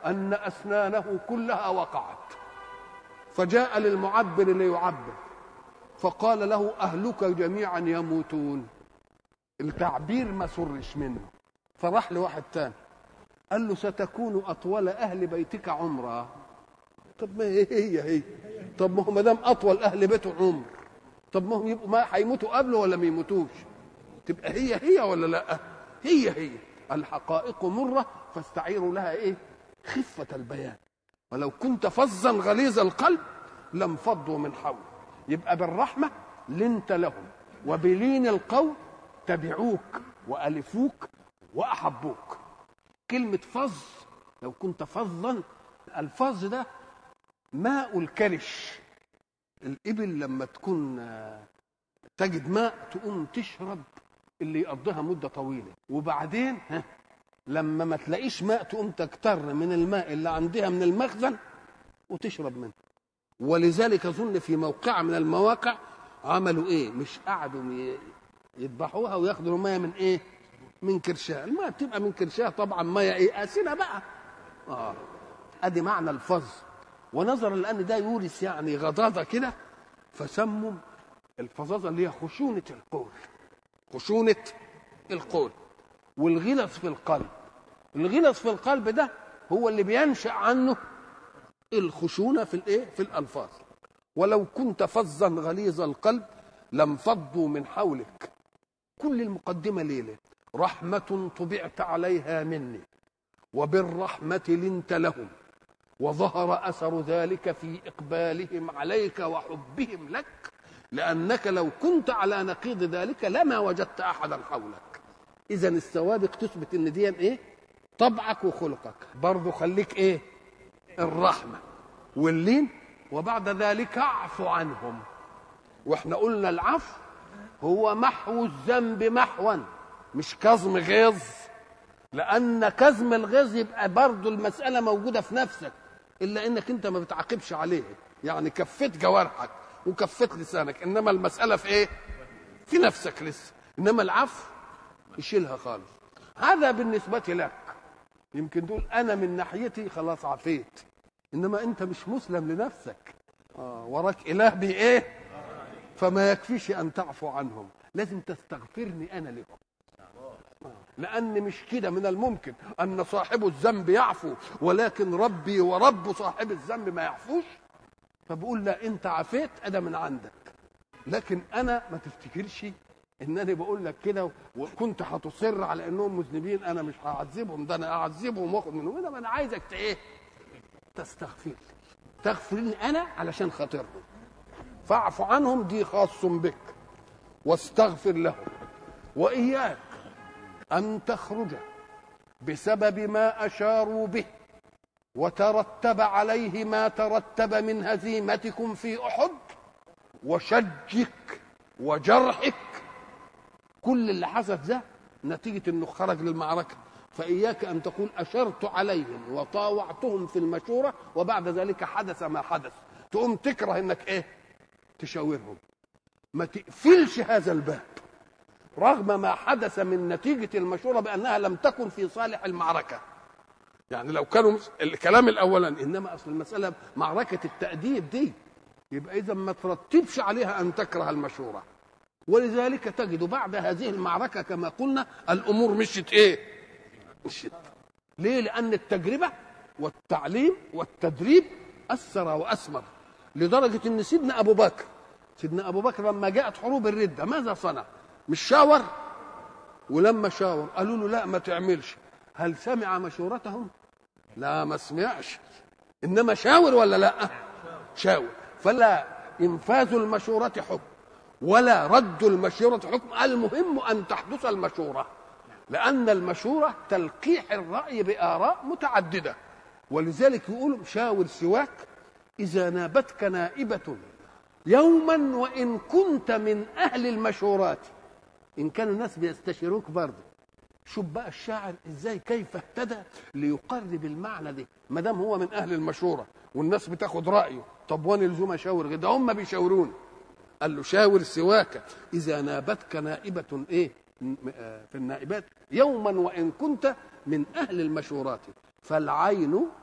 أن أسنانه كلها وقعت فجاء للمعبر ليعبر فقال له أهلك جميعا يموتون التعبير ما سرش منه فراح لواحد تاني قال له ستكون أطول أهل بيتك عمرا طب ما هي هي, هي. طب ما هو ما دام أطول أهل بيته عمر طب ما هم يبقوا ما هيموتوا قبله ولا ما يموتوش تبقى هي هي ولا لا هي هي الحقائق مرة فاستعيروا لها ايه خفة البيان ولو كنت فظا غليظ القلب لم فضوا من حولك يبقى بالرحمة لنت لهم وبلين القول تبعوك وألفوك وأحبوك كلمة فظ لو كنت فظا الفظ ده ماء الكرش الإبل لما تكون تجد ماء تقوم تشرب اللي يقضيها مدة طويلة وبعدين ها لما ما تلاقيش ماء تقوم تكتر من الماء اللي عندها من المخزن وتشرب منه ولذلك اظن في موقع من المواقع عملوا ايه مش قعدوا يذبحوها وياخدوا الميه من ايه من كرشها الميه بتبقى من كرشها طبعا ميه ايه اسنه بقى اه ادي معنى الفظ ونظرا لان ده يورث يعني غضاضه كده فسموا الفظاظه اللي هي خشونه القول خشونه القول والغلظ في القلب الغلظ في القلب ده هو اللي بينشا عنه الخشونه في الايه في الالفاظ ولو كنت فظا غليظ القلب لم فضوا من حولك كل المقدمه ليله رحمه طبعت عليها مني وبالرحمه لنت لهم وظهر اثر ذلك في اقبالهم عليك وحبهم لك لانك لو كنت على نقيض ذلك لما وجدت احدا حولك اذا السوابق تثبت ان دي ايه طبعك وخلقك برضه خليك ايه الرحمه واللين وبعد ذلك اعف عنهم واحنا قلنا العفو هو محو الذنب محوا مش كظم غيظ لان كظم الغيظ يبقى برضه المساله موجوده في نفسك الا انك انت ما بتعاقبش عليه يعني كفيت جوارحك وكفيت لسانك انما المساله في ايه في نفسك لسه انما العفو يشيلها خالص هذا بالنسبه لك يمكن تقول انا من ناحيتي خلاص عفيت انما انت مش مسلم لنفسك آه وراك اله بايه فما يكفيش ان تعفو عنهم لازم تستغفرني انا لهم لان مش كده من الممكن ان صاحب الذنب يعفو ولكن ربي ورب صاحب الذنب ما يعفوش فبقول لا انت عفيت انا من عندك لكن انا ما تفتكرش انني بقول لك كده وكنت هتصر على انهم مذنبين انا مش هعذبهم ده انا اعذبهم واخد منهم انما انا عايزك ايه تستغفر لي تغفرني انا علشان خاطرهم فاعف عنهم دي خاص بك واستغفر لهم واياك ان تخرج بسبب ما اشاروا به وترتب عليه ما ترتب من هزيمتكم في احد وشجك وجرحك كل اللي حدث ده نتيجه انه خرج للمعركه فإياك أن تقول أشرت عليهم وطاوعتهم في المشورة وبعد ذلك حدث ما حدث تقوم تكره إنك إيه تشاورهم ما تقفلش هذا الباب رغم ما حدث من نتيجة المشورة بأنها لم تكن في صالح المعركة يعني لو كانوا الكلام الأولاني إنما أصل المسألة معركة التأديب دي يبقى إذا ما ترتبش عليها أن تكره المشورة ولذلك تجد بعد هذه المعركة كما قلنا الأمور مشت إيه مشت ليه لأن التجربة والتعليم والتدريب أثر وأثمر لدرجة أن سيدنا أبو بكر سيدنا أبو بكر لما جاءت حروب الردة ماذا صنع مش شاور ولما شاور قالوا له لا ما تعملش هل سمع مشورتهم لا ما سمعش انما شاور ولا لا شاور فلا انفاذ المشوره حكم ولا رد المشوره حكم المهم ان تحدث المشوره لان المشوره تلقيح الراي باراء متعدده ولذلك يقولوا شاور سواك اذا نابتك نائبه يوما وان كنت من اهل المشورات ان كان الناس بيستشيروك برضه شوف بقى الشاعر ازاي كيف اهتدى ليقرب المعنى ده ما دام هو من اهل المشوره والناس بتاخد رايه طب وانا لزوم اشاور غير ده هم بيشاورون قال له شاور سواك اذا نابتك نائبه ايه في النائبات يوما وان كنت من اهل المشورات فالعين